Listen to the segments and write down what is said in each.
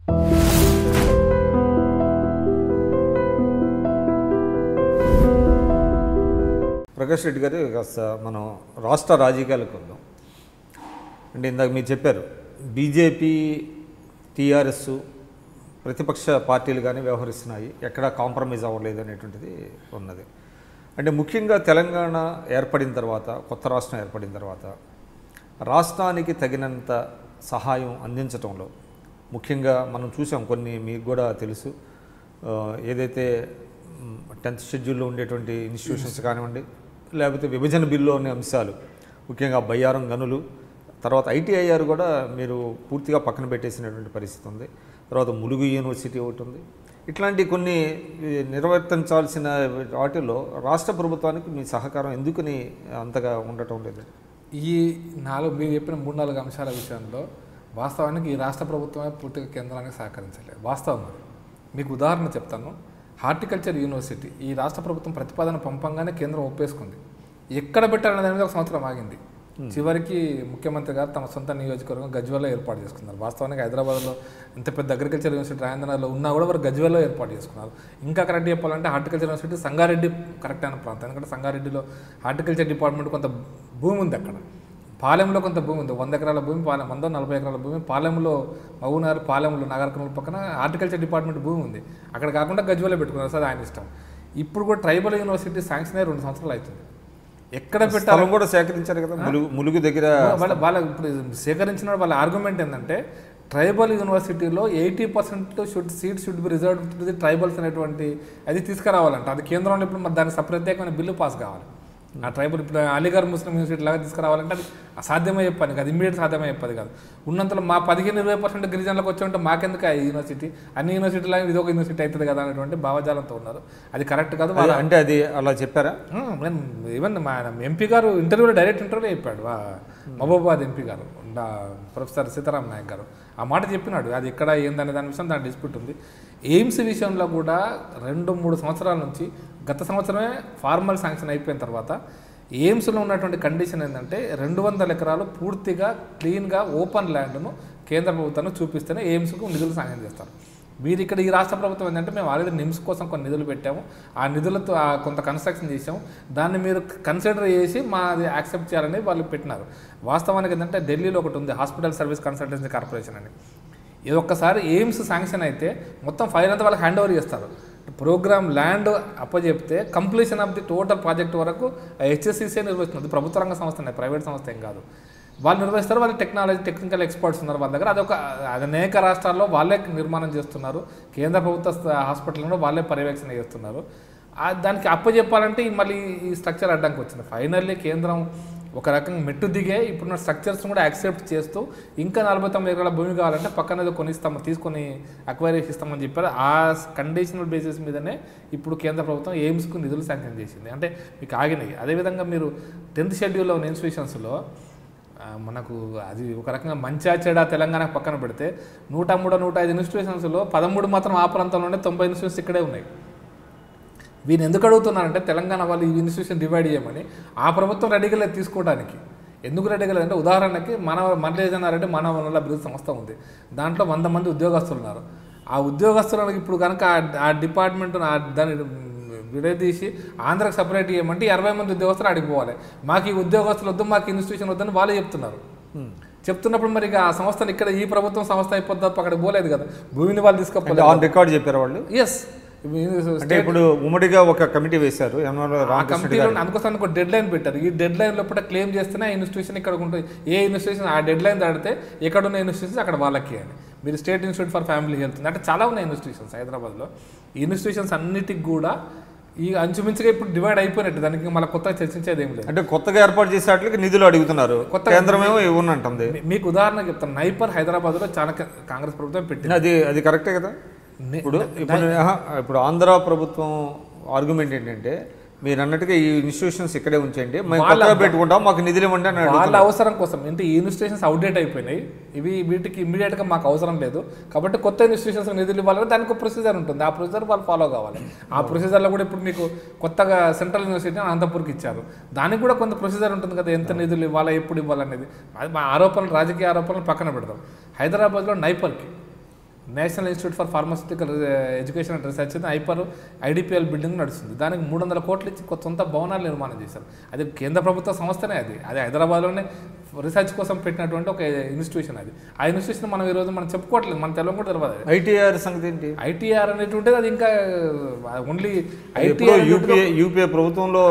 ప్రకాష్ రెడ్డి గారు కాస్త మనం రాష్ట్ర రాజకీయాలకు వద్దాం అంటే ఇందాక మీరు చెప్పారు బీజేపీ టీఆర్ఎస్ ప్రతిపక్ష పార్టీలు కానీ వ్యవహరిస్తున్నాయి ఎక్కడా కాంప్రమైజ్ అవ్వలేదు అనేటువంటిది ఉన్నది అంటే ముఖ్యంగా తెలంగాణ ఏర్పడిన తర్వాత కొత్త రాష్ట్రం ఏర్పడిన తర్వాత రాష్ట్రానికి తగినంత సహాయం అందించటంలో ముఖ్యంగా మనం చూసాం కొన్ని మీకు కూడా తెలుసు ఆ, ఏదైతే టెన్త్ షెడ్యూల్లో ఉండేటువంటి ఇన్స్టిట్యూషన్స్ కానివ్వండి లేకపోతే విభజన బిల్లులోని అంశాలు ముఖ్యంగా బయ్యారం గనులు తర్వాత ఐటీఐఆర్ కూడా మీరు పూర్తిగా పక్కన పెట్టేసినటువంటి పరిస్థితి ఉంది తర్వాత ములుగు యూనివర్సిటీ ఒకటి ఉంది ఇట్లాంటి కొన్ని ఈ, నిర్వర్తించాల్సిన వాటిల్లో రాష్ట్ర ప్రభుత్వానికి మీ సహకారం ఎందుకని అంతగా ఉండటం లేదు ఈ నాలుగు మీరు చెప్పిన మూడు నాలుగు అంశాల విషయంలో వాస్తవానికి ఈ రాష్ట్ర ప్రభుత్వమే పూర్తిగా కేంద్రానికి సహకరించలేదు వాస్తవం అది మీకు ఉదాహరణ చెప్తాను హార్టికల్చర్ యూనివర్సిటీ ఈ రాష్ట్ర ప్రభుత్వం ప్రతిపాదన పంపంగానే కేంద్రం ఒప్పేసుకుంది ఎక్కడ పెట్టాలనే దాని మీద ఒక సంవత్సరం ఆగింది చివరికి ముఖ్యమంత్రి గారు తమ సొంత నియోజకవర్గం గజ్వెల్లో ఏర్పాటు చేసుకున్నారు వాస్తవానికి హైదరాబాద్లో ఇంత పెద్ద అగ్రికల్చర్ యూనివర్సిటీ రాజేంద్రనగర్లో ఉన్నా కూడా వారు గజ్వెల్లో ఏర్పాటు చేసుకున్నారు ఇంకా కరెక్ట్ చెప్పాలంటే హార్టికల్చర్ యూనివర్సిటీ సంగారెడ్డి కరెక్ట్ అయిన ప్రాంతం ఎందుకంటే సంగారెడ్డిలో హార్టికల్చర్ డిపార్ట్మెంట్ కొంత భూమి ఉంది అక్కడ పాలెంలో కొంత భూమి ఉంది వంద ఎకరాల భూమి పాలెం వంద నలభై ఎకరాల భూమి పాలెంలో మహబూబ్నగర్ పాలెంలో నగరకర్నూలు పక్కన హార్టికల్చర్ డిపార్ట్మెంట్ భూమి ఉంది అక్కడ కాకుండా గజ్వెల్లో పెట్టుకున్నారు సార్ ఆయన ఇష్టం ఇప్పుడు కూడా ట్రైబల్ యూనివర్సిటీ శాంక్షన్ అయ్యి రెండు సంవత్సరాలు అవుతుంది ఎక్కడ పెట్టాలి స్థలం కూడా సేకరించారు కదా ములుగు ములుగు దగ్గర వాళ్ళ వాళ్ళ ఇప్పుడు సేకరించిన వాళ్ళ ఆర్గ్యుమెంట్ ఏంటంటే ట్రైబల్ యూనివర్సిటీలో eighty percent should seat should be reserve to the tribals అనేటువంటి అది తీసుకురావాలంట అది కేంద్రంలో ఇప్పుడు మరి దానికి ప్రత్యేకమైన బిల్లు పాస్ కావాలి ఆ ట్రైబల్ ఇప్పుడు అలీగర్ ముస్లిం యూనివర్సిటీ లాగా తీసుకురావాలంటే అది అసాధ్యమయ్యే పని కాదు ఇమ్మీడియట్ సాధ్యమయ్యే పని కాదు ఉన్నంతలో మా పదిహేను ఇరవై పర్సెంట్ గిరిజనులకు వచ్చి ఉంటే మాకెందుకు ఆ యూనివర్సిటీ అన్ని యూనివర్సిటీలో ఇది ఒక యూనివర్సిటీ అవుతుంది కదా అనేటువంటి భావజాలంతో ఉన్నారు అది కరెక్ట్ కాదు వాళ్ళ అంటే అది అలా చెప్పారా నేను ఈవెన్ మా ఎంపీ గారు ఇంటర్వ్యూలో డైరెక్ట్ ఇంటర్వ్యూలో చెప్పాడు వా- మహబూబాబాద్ ఎంపీ గారు డా ప్రొఫెసర్ సీతారాం నాయక్ గారు ఆ మాట చెప్పినాడు అది ఎక్కడ ఏందనే దాని విషయం దాని డిస్ప్యూట్ ఉంది ఎయిమ్స్ విషయంలో కూడా రెండు మూడు సంవత్సరాల నుంచి గత సంవత్సరమే ఫార్మల్ శాంక్షన్ అయిపోయిన తర్వాత ఎయిమ్స్లో ఉన్నటువంటి కండిషన్ ఏంటంటే రెండు వందల ఎకరాలు పూర్తిగా క్లీన్గా ఓపెన్ ల్యాండ్ను కేంద్ర ప్రభుత్వాన్ని చూపిస్తేనే ఎయిమ్స్కు నిధులు సాయం చేస్తారు వీరు ఇక్కడ ఈ రాష్ట్ర ప్రభుత్వం ఏంటంటే మేము ఆల్రెడీ నిమ్స్ కోసం కొన్ని నిధులు పెట్టాము ఆ నిధులతో ఆ కొంత కన్స్ట్రక్షన్ చేసాము దాన్ని మీరు కన్సిడర్ చేసి మాది యాక్సెప్ట్ చేయాలని వాళ్ళు పెట్టినారు వాస్తవానికి ఏంటంటే ఢిల్లీలో ఒకటి ఉంది హాస్పిటల్ సర్వీస్ కన్సల్టెన్సీ కార్పొరేషన్ అని ఇది ఒక్కసారి ఎయిమ్స్ శాంక్షన్ అయితే మొత్తం ఫైల్ అంతా వాళ్ళకి హ్యాండ్ ఓవర్ చేస్తారు ప్రోగ్రామ్ ల్యాండ్ అప్పచెప్తే completion of the total project వరకు హెచ్ఎస్సీసీ నిర్వహిస్తుంది ప్రభుత్వ రంగ సంస్థ ప్రైవేట్ సంస్థ ఏం కాదు వాళ్ళు నిర్వహిస్తారు వాళ్ళు టెక్నాలజీ టెక్నికల్ ఎక్స్పర్ట్స్ ఉన్నారు వాళ్ళ దగ్గర అదొక అది అనేక రాష్ట్రాల్లో వాళ్ళే నిర్మాణం చేస్తున్నారు కేంద్ర ప్రభుత్వ స్థ- హాస్పిటల్లో వాళ్ళే పర్యవేక్షణ చేస్తున్నారు ఆ దానికి అప్పచెప్పాలంటే ఈ మళ్ళీ ఈ స్ట్రక్చర్ అడ్డంకి వచ్చింది ఫైనల్లీ కేంద్రం ఒక రకంగా మెట్టు దిగే ఇప్పుడున్న స్ట్రక్చర్స్ కూడా యాక్సెప్ట్ చేస్తూ ఇంకా నలభై తొమ్మిది ఎకరాల భూమి కావాలంటే పక్కన ఏదో కొనిస్తాము తీసుకొని అక్వైరీ ఇస్తామని చెప్పారు ఆ కండిషనల్ బేసిస్ మీదనే ఇప్పుడు కేంద్ర ప్రభుత్వం ఎయిమ్స్కు నిధులు శాంక్షన్ చేసింది అంటే మీకు ఆగినాయి అదేవిధంగా మీరు టెన్త్ షెడ్యూల్లో ఉన్న ఇన్స్టిట్యూషన్స్లో ఆ, మనకు అది ఒక రకంగా మంచా చెడా తెలంగాణ పక్కన పెడితే నూట మూడు నూట ఐదు ఇన్స్టిట్యూషన్స్లో పదమూడు మాత్రం ఆ ప్రాంతంలోనే తొంభై ఇన్స్టిట్యూషన్స్ ఇక్కడే ఉన్నాయి వీళ్ళు ఎందుకు అడుగుతున్నారంటే తెలంగాణ వాళ్ళు ఈ ఇన్స్టిట్యూషన్ డివైడ్ చేయమని ఆ ప్రభుత్వం రెడీగా లేదు తీసుకోవడానికి ఎందుకు రెడీగా లేదంటే ఉదాహరణకి మన మనలేజన్నారంటే మానవ వనరుల అభివృద్ధి సంస్థ ఉంది దాంట్లో వంద మంది ఉద్యోగస్తులు ఉన్నారు ఆ ఉద్యోగస్తులకు ఇప్పుడు కనుక ఆ- ఆ డిపార్ట్మెంట్ దాన్ని విడదీసి ఆంధ్రకు సపరేట్ చేయమంటే అరవై మంది ఉద్యోగస్తులు అడిగిపోవాలి మాకు ఈ ఉద్యోగస్తులు వద్దు మాకు ఇన్స్టిట్యూషన్ వద్దని వాళ్ళే చెప్తున్నారు చెప్తున్నప్పుడు మరి ఇక ఆ సంస్థలు ఇక్కడ ఈ ప్రభుత్వం సంస్థ అయిపోద్ది తప్ప అక్కడ పోలేదు కదా భూమిని వాళ్ళు అంటే తీసుకపోలేదు ఆన్ రికార్డ్ చెప్పారు వాళ్ళు ఎస్ అంటే ఇప్పుడు ఉమ్మడిగా ఒక కమిటీ వేశారు ఎన్ఆర్ ఆ రామకృష్ణ కమిటీలో అందుకోసం ఒక డెడ్ లైన్ పెట్టారు ఈ డెడ్ లైన్ లోపల క్లెయిమ్ చేస్తేనే ఆ ఇన్స్టిట్యూషన్ ఇక్కడ ఉంటుంది ఏ ఇన్స్టిట్యూషన్ ఆ డెడ్ లైన్ దాటితే ఎక్కడ ఉన్న ఇన్స్టిట్యూషన్స్ అక్కడ వాళ్ళకి అని మీరు state institute for family health అంటే చాలా ఉన్నాయి ఇన్స్టిట్యూషన్స్ హైదరాబాద్లో ఈ ఇన్స్టిట్యూషన్స్ అన్నిటికి కూడా ఈ అంచుమించుగా ఇప్పుడు డివైడ్ అయిపోయినట్టు దానికి మళ్ళీ కొత్తగా చర్చించేది ఏం లేదు అంటే కొత్తగా ఏర్పాటు చేసే వాటికి నిధులు అడుగుతున్నారు కొత్తగా- కేంద్రమేమో ఇవ్వనంటుంది మీ- మీకు ఉదాహరణ చెప్తాను నైపర్ హైదరాబాద్లో చాలా కా- కాంగ్రెస్ ప్రభుత్వం పెట్టింది అది అది కరెక్టే కదా నే- ఇప్పుడు ఇప్పుడు ఆహా, ఇప్పుడు ఆంధ్ర ప్రభుత్వం ఆర్గ్యుమెంట్ ఏంటంటే మీరు అన్నట్టుగా ఈ ఇన్స్టిట్యూషన్స్ ఇక్కడే ఉంచండి మేము కొత్తగా పెట్టుకుంటాం మాకు నిధులు ఇవ్వండి అని అడుగుతున్నారు. వాళ్ళ అవసరం కోసం అంటే ఈ ఇన్స్టిట్యూషన్స్ అవుట్డేట్ అయిపోయినాయి ఇవి వీటికి ఇమ్మీడియట్గా మాకు అవసరం లేదు కాబట్టి కొత్త ఇన్స్టిట్యూషన్స్ నిధులు ఇవ్వాలంటే దానికి ఒక ప్రొసీజర్ ఉంటుంది ఆ ప్రొసీజర్ వాళ్ళు ఫాలో కావాలి ఆ ప్రొసీజర్లో కూడా ఇప్పుడు మీకు కొత్తగా సెంట్రల్ యూనివర్సిటీ అనంతపూర్కి ఇచ్చారు దానికి కూడా కొంత ప్రొసీజర్ ఉంటుంది కదా ఎంత నిధులు ఇవ్వాలా ఎప్పుడు ఇవ్వాలనేది అది మా ఆరోపణలు రాజకీయ ఆరోపణలు పక్కన పెడతాం హైదరాబాద్లో నైపర్కి national institute for pharmaceutical education and research ఐపర్ ఐడిపిఎల్ బిల్డింగ్ నడుస్తుంది దానికి మూడు వందల కోట్లు ఇచ్చి కొత్త సొంత భవనాలు నిర్మాణం చేశారు అది కేంద్ర ప్రభుత్వ సంస్థనే అది అది హైదరాబాద్లోనే రీసెర్చ్ కోసం పెట్టినటువంటి ఒక ఇన్స్టిట్యూషన్ అది ఆ ఇన్స్టిట్యూషన్ మనం ఈరోజు మనం చెప్పుకోవట్లేదు మన తెలంగాణ కూడా తెలియదు అది. ఐటీఆర్ సంగతి ఏంటి ఐటీఆర్ అనేటువంటిది అది ఇంకా ఓన్లీ ఎప్పుడో ఐటీఆర్ యూపీఏ యూపీఏ ప్రభుత్వంలో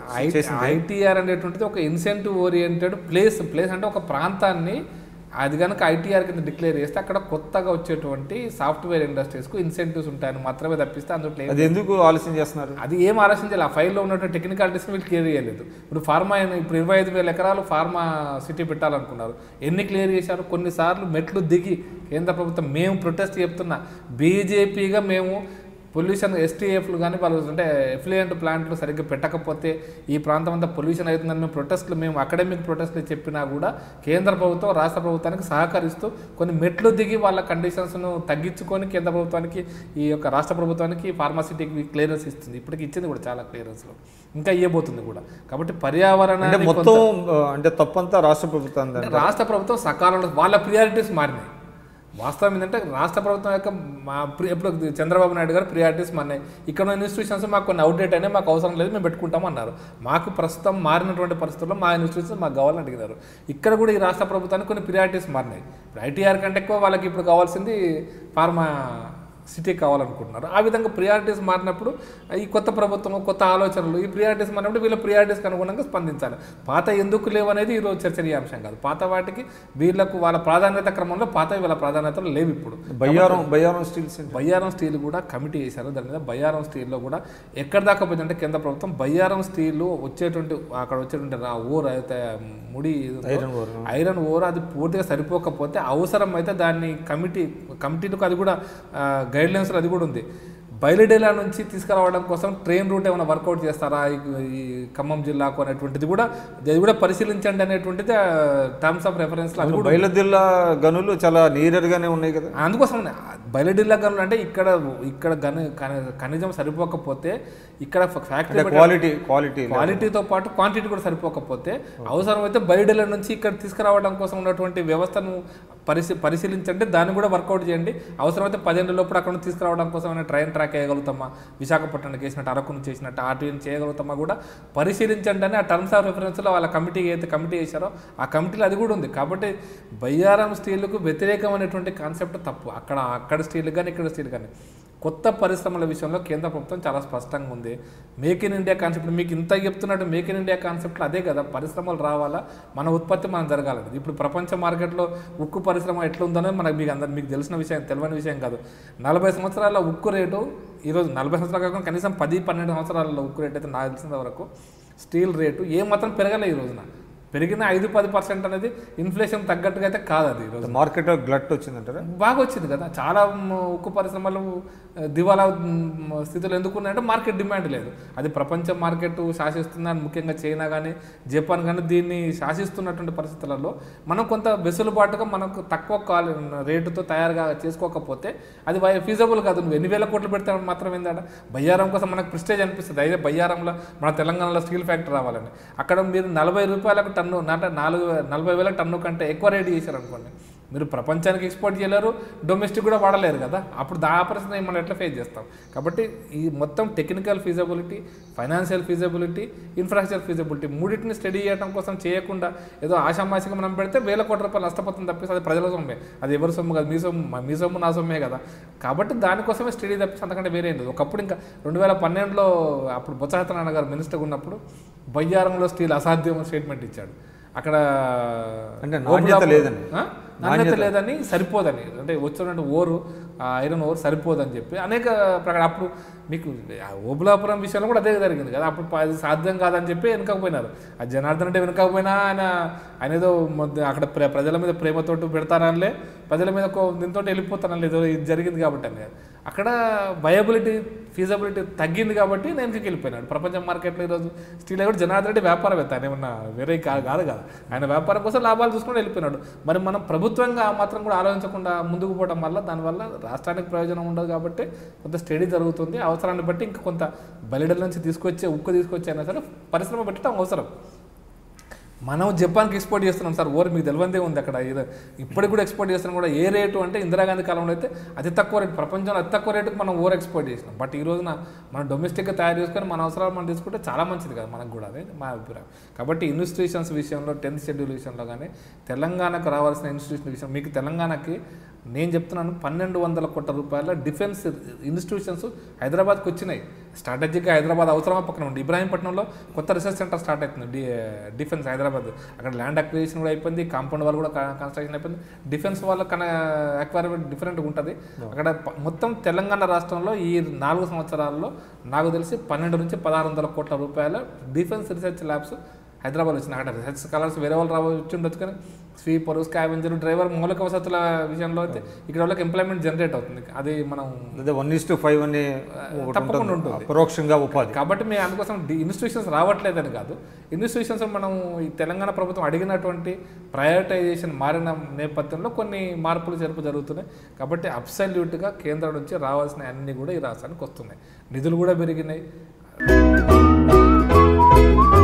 ఐటీఆర్ అనేటువంటిది ఒక ఇన్సెంటివ్ ఓరియంటెడ్ ప్లేస్ ప్లేస్ అంటే ఒక ప్రాంతాన్ని అది కనుక ఐటీఆర్ కింద డిక్లేర్ చేస్తే అక్కడ కొత్తగా వచ్చేటువంటి సాఫ్ట్వేర్ ఇండస్ట్రీస్కు ఇన్సెంటివ్స్ ఉంటాయని మాత్రమే తప్పిస్తే అందులో ఏం అది ఎందుకు ఆలస్యం చేస్తున్నారు అది ఏం ఆలోచించాలి ఆ ఫైల్లో ఉన్నటువంటి టెక్నికాలిటీస్ని వీళ్ళు క్లియర్ చేయలేదు ఇప్పుడు ఫార్మా అయిన- ఇప్పుడు ఇరవై ఐదు వేల ఎకరాలు ఫార్మా సిటీ పెట్టాలనుకున్నారు ఎన్ని క్లియర్ చేశారు కొన్నిసార్లు మెట్లు దిగి కేంద్ర ప్రభుత్వం మేము ప్రొటెస్ట్ చెప్తున్నా బీజేపీగా మేము పొల్యూషన్ ఎస్టీఎఫ్లు కానీ వాళ్ళు అంటే ఎఫ్లియంట్ ప్లాంట్లు సరిగ్గా పెట్టకపోతే ఈ ప్రాంతం అంతా పొల్యూషన్ అవుతుందని మేము ప్రొటెస్ట్లు మేము అకాడమిక్ ప్రొటెస్ట్లు చెప్పినా కూడా కేంద్ర ప్రభుత్వం రాష్ట్ర ప్రభుత్వానికి సహకరిస్తూ కొన్ని మెట్లు దిగి వాళ్ళ కండిషన్స్ను తగ్గించుకొని కేంద్ర ప్రభుత్వానికి ఈ యొక్క రాష్ట్ర ప్రభుత్వానికి ఫార్మాసిటీకి క్లియరెన్స్ ఇస్తుంది ఇప్పటికి ఇచ్చింది కూడా చాలా క్లియరెన్స్లో ఇంకా ఇవ్వబోతుంది కూడా కాబట్టి అంటే పర్యావరణాన్ని మొత్తం ఆ, అంటే తప్పంతా రాష్ట్ర ప్రభుత్వం అంటే రాష్ట్ర ప్రభుత్వం సకాలంలో వాళ్ళ ప్రియారిటీస్ మారినాయి వాస్తవం ఏంటంటే రాష్ట్ర ప్రభుత్వం యొక్క మా ప్రి ఎప్పుడు చంద్రబాబు నాయుడు గారు ప్రియారిటీస్ మారినాయి ఇక్కడ ఉన్న ఇన్స్టిట్యూషన్స్ మాకు కొన్ని అవుట్డేట్ అయినాయి మాకు అవసరం లేదు మేము పెట్టుకుంటాం అన్నారు మాకు ప్రస్తుతం మారినటువంటి పరిస్థితుల్లో మా ఇన్స్టిట్యూషన్స్ మాకు కావాలని అడిగినారు ఇక్కడ కూడా ఈ రాష్ట్ర ప్రభుత్వానికి కొన్ని ప్రియారిటీస్ మారినాయి ఇప్పుడు ఐటీఆర్ కంటే ఎక్కువ వాళ్ళకి ఇప్పుడు కావాల్సింది ఫార్మా సిటీ కావాలనుకుంటున్నారు ఆ విధంగా ప్రియారిటీస్ మారినప్పుడు ఈ కొత్త ప్రభుత్వం కొత్త ఆలోచనలు ఈ ప్రియారిటీస్ మారినప్పుడు వీళ్ళ ప్రియారిటీస్కి అనుగుణంగా స్పందించాలి పాత ఎందుకు లేవు అనేది ఈరోజు చర్చనీయాంశం కాదు పాత వాటికి వీళ్ళకు వాళ్ళ ప్రాధాన్యత క్రమంలో పాత వీళ్ళ ప్రాధాన్యతలు లేవు ఇప్పుడు Bayyaram Bayyaram steel centre Bayyaram steel కూడా కమిటీ చేశారు దాని మీద బయ్యారం స్టీల్లో కూడా ఎక్కడ దాకా పోయిందంటే కేంద్ర ప్రభుత్వం బయ్యారం స్టీల్ వచ్చేటువంటి అక్కడ వచ్చేటువంటి రా ఓర్ అయితే ముడి ఏదో ఉందో, ఐరన్ ఓర్ ఐరన్ ఓర్ అది పూర్తిగా సరిపోకపోతే అవసరం అయితే దాన్ని కమిటీ కమిటీలకు అది కూడా గైడ్ లైన్స్లో అది కూడా ఉంది బయలుడేలా నుంచి తీసుకురావడం కోసం ట్రైన్ రూట్ ఏమైనా వర్కౌట్ చేస్తారా ఈ ఈ ఖమ్మం జిల్లాకు అనేటువంటిది కూడా అది కూడా పరిశీలించండి అనేటువంటిది టర్మ్స్ ఆఫ్ రెఫరెన్స్లో అది కూడా బయలుదేరిల గనులు చాలా నీరర్గానే ఉన్నాయి కదా అందుకోసం బయలుడిల్లా గనులు అంటే ఇక్కడ ఇక్కడ గని ఖని- ఖనిజం సరిపోకపోతే ఇక్కడ ఫ్యాక్టరీ అంటే క్వాలిటీ క్వాలిటీ క్వాలిటీతో పాటు క్వాంటిటీ కూడా సరిపోకపోతే అవసరమైతే బయలుడేల నుంచి ఇక్కడ తీసుకురావడం కోసం ఉన్నటువంటి వ్యవస్థను పరిశీ పరిశీలించండి దాన్ని కూడా వర్కౌట్ చేయండి అవసరమైతే పదిహేను లోపల అక్కడ నుంచి తీసుకురావడం కోసం ఏమైనా ట్రైన్ ట్రాక్ చేయగలుగుతామా విశాఖపట్నానికి చేసినట్టు అరకును చేసినట్టు ఆర్టీని చేయగలుగుతామా కూడా పరిశీలించండి అని ఆ టర్మ్స్ ఆఫ్ రెఫరెన్స్లో వాళ్ళ కమిటీ అయితే కమిటీ చేశారో ఆ కమిటీలో అది కూడా ఉంది కాబట్టి బయ్యారం స్టీల్కు వ్యతిరేకమైనటువంటి కాన్సెప్ట్ తప్పు అక్కడ అక్కడ స్టీల్ కానీ ఇక్కడ స్టీల్ కానీ కొత్త పరిశ్రమల విషయంలో కేంద్ర ప్రభుత్వం చాలా స్పష్టంగా ఉంది మేక్ ఇన్ ఇండియా కాన్సెప్ట్ మీకు ఇంత చెప్తున్నట్టు మేక్ ఇన్ ఇండియా కాన్సెప్ట్లో అదే కదా పరిశ్రమలు రావాలా మన ఉత్పత్తి మనం జరగాలి ఇప్పుడు ప్రపంచ మార్కెట్లో ఉక్కు పరిశ్రమ ఎట్లుందనో మనకు మీకు అందరు మీకు తెలిసిన విషయం తెలియని విషయం కాదు నలభై సంవత్సరాల ఉక్కు రేటు ఈరోజు నలభై సంవత్సరాలు కాకుండా కనీసం పది పన్నెండు సంవత్సరాల ఉక్కు రేటు అయితే నాకు తెలిసినంత వరకు స్టీల్ రేటు ఏ మాత్రం పెరగలే ఈ రోజున పెరిగిన ఐదు పది పర్సెంట్ అనేది ఇన్ఫ్లేషన్ తగ్గట్టుగా అయితే కాదు అది ఈరోజు మార్కెట్ గ్లట్ వచ్చిందంటారా బాగా వచ్చింది కదా చాలా మ్, ఉక్కు పరిశ్రమలు ఆ, దివాలా మ్, స్థితిలో ఎందుకు ఉన్నాయంటే మార్కెట్ డిమాండ్ లేదు అది ప్రపంచ మార్కెట్ శాసిస్తుందని ముఖ్యంగా చైనా కానీ జపాన్ కానీ దీన్ని శాసిస్తున్నటువంటి పరిస్థితులలో మనం కొంత వెసులుబాటుగా మనకు తక్కువ కాల్ రేటుతో తయారుగా చేసుకోకపోతే అది ఫీజబుల్ కాదు నువ్వు ఎన్ని వేల కోట్లు పెడితే మాత్రం ఏందాడ బయ్యారం కోసం మనకు ప్రిస్టేజ్ అనిపిస్తుంది అయితే బయ్యారంలో మన తెలంగాణలో స్టీల్ ఫ్యాక్టరీ రావాలని అక్కడ మీరు నలభై రూపాయలకు టన్ను నాట నాలుగు నలభై వేల టన్ను కంటే ఎక్కువ రేటు చేశారు అనుకోండి మీరు ప్రపంచానికి ఎక్స్పోర్ట్ చేయలేరు డొమెస్టిక్ కూడా వాడలేరు కదా అప్పుడు దా పరిస్థితిని మనం ఎట్లా ఫేస్ చేస్తాం కాబట్టి ఈ మొత్తం technical feasibility financial feasibility infrastructure feasibility మూడింటిని స్టడీ చేయడం కోసం చేయకుండా ఏదో ఆషామాషిగా మనం పెడితే వేల కోట్ల రూపాయలు నష్టపోతుంది తప్పిస్తే అది ప్రజల సొమ్మే అది ఎవరి సొమ్ము కాదు మీ సొమ్ము మీ సొమ్ము నా సొమ్మే కదా కాబట్టి దానికోసమే స్టడీ తప్పిస్తే అంతకంటే వేరే ఏం లేదు ఒకప్పుడు ఇంకా రెండు వేల పన్నెండులో అప్పుడు బొత్స సత్యనారాయణ గారు మినిస్టర్గా ఉన్నప్పుడు బయ్యారంలో స్టీల్ అసాధ్యం స్టేట్మెంట్ ఇచ్చాడు అక్కడ అంటే నాణ్యత లేదని. ఆ? నాణ్యత లేదని సరిపోదని అంటే వచ్చినటువంటి ఓరు ఆ ఐరన్ ఓర్ సరిపోదని చెప్పి అనేక ప్రకారం అప్పుడు మీకు ఆ ఓబులాపురం విషయంలో కూడా అదే జరిగింది కదా అప్పుడు ప- అది సాధ్యం కాదని చెప్పి వెనకపోయినారు ఆ జనార్దన్ అంటే వెనకపోయినా ఆయన ఆయన ఏదో మొద్ద- అక్కడ ప్ర- ప్రజల మీద ప్రేమతోటి పెడతానలే ప్రజల మీద దీంతో వెళ్ళిపోతానని ఏదో ఇది జరిగింది కాబట్టి అని అక్కడ వయబిలిటీ ఫీజబిలిటీ తగ్గింది కాబట్టి నేను ఇంటికి వెళ్ళిపోయినాడు ప్రపంచ మార్కెట్లో ఈరోజు స్టీల్ కూడా జనార్దన్ రెడ్డి వ్యాపారవేత్త ఆయన ఏమన్నా వేరే కాదు కాదు కదా ఆయన వ్యాపారం కోసం లాభాలు చూసుకొని వెళ్ళిపోయినాడు మరి మనం ప్రభుత్వంగా ఆ మాత్రం కూడా ఆలోచించకుండా ముందుకు పోవడం వల్ల దానివల్ల రాష్ట్రానికి ప్రయోజనం ఉండదు కాబట్టి కొంత స్టడీ జరుగుతుంది అవసరాన్ని బట్టి ఇంకా కొంత బలిడల నుంచి తీసుకొచ్చే ఉక్కు తీసుకొచ్చే అయినా సరే పరిశ్రమ పెట్టడం అవసరం మనం జపాన్కి ఎక్స్పోర్ట్ చేస్తున్నాం సార్ ఓర్ మీకు తెలియందే ఉంది అక్కడ ఏదో ఇప్పటికి కూడా ఎక్స్పోర్ట్ చేస్తున్నాం కూడా ఏ రేటు అంటే ఇందిరాగాంధీ కాలంలో అయితే అతి తక్కువ రేటు ప్రపంచంలో అతి తక్కువ రేటుకి మనం ఓర్ ఎక్స్పోర్ట్ చేసినాం బట్ ఈ రోజున మనం డొమెస్టిక్గా తయారు చేసుకొని మన అవసరాలు మనం తీసుకుంటే చాలా మంచిది కదా మనకు కూడా అదే మా అభిప్రాయం కాబట్టి ఇన్స్టిట్యూషన్స్ విషయంలో టెన్త్ షెడ్యూల్ విషయంలో కానీ తెలంగాణకు రావాల్సిన ఇన్స్టిట్యూషన్ విషయం మీకు తెలంగాణకి నేను చెప్తున్నాను పన్నెండు వందల కోట్ల రూపాయల డిఫెన్స్ ఇన్స్టిట్యూషన్స్ హైదరాబాద్కి వచ్చినాయి స్ట్రాటజిక్గా హైదరాబాద్ అవసరమా పక్కన ఉంది ఇబ్రాహీంపట్నంలో కొత్త రీసెర్చ్ సెంటర్ స్టార్ట్ అవుతుంది డి డిఫెన్స్ హైదరాబాద్ అక్కడ ల్యాండ్ అక్విజిషన్ కూడా అయిపోయింది కాంపౌండ్ వాళ్ళు కూడా కన్స్ట్రక్షన్ అయిపోయింది డిఫెన్స్ వాళ్ళ కన అక్వైర్మెంట్ డిఫరెంట్గా ఉంటుంది అక్కడ ప- మొత్తం తెలంగాణ రాష్ట్రంలో ఈ నాలుగు సంవత్సరాల్లో నాకు తెలిసి పన్నెండు నుంచి పదహారు వందల కోట్ల రూపాయల డిఫెన్స్ రీసెర్చ్ ల్యాబ్స్ హైదరాబాద్ వచ్చిన అక్కడ రీసెర్చ్ స్కాలర్స్ వేరే వాళ్ళు రావచ్చు ఉండొచ్చు కానీ స్వీపర్ స్కావెంజర్ డ్రైవర్ మౌలిక వసతుల విషయంలో అయితే ఇక్కడ వాళ్ళకి ఎంప్లాయ్మెంట్ జనరేట్ అవుతుంది అది మనం అదే వన్ ఇస్ టు ఫైవ్ అని ఒకటి తప్పకుండా ఉంటుంది ఉంటుంది. పరోక్షంగా ఉపాధి కాబట్టి మేము అందుకోసం డి- ఇన్స్టిట్యూషన్స్ రావట్లేదని కాదు ఇన్స్టిట్యూషన్స్ మనం ఈ తెలంగాణ ప్రభుత్వం అడిగినటువంటి ప్రయారిటైజేషన్ మారిన నేపథ్యంలో కొన్ని మార్పులు చేర్పు జరుగుతున్నాయి కాబట్టి అబ్సల్యూట్గా కేంద్రం నుంచి రావాల్సిన అన్ని కూడా ఈ రాష్ట్రానికి వస్తున్నాయి నిధులు కూడా పెరిగినాయి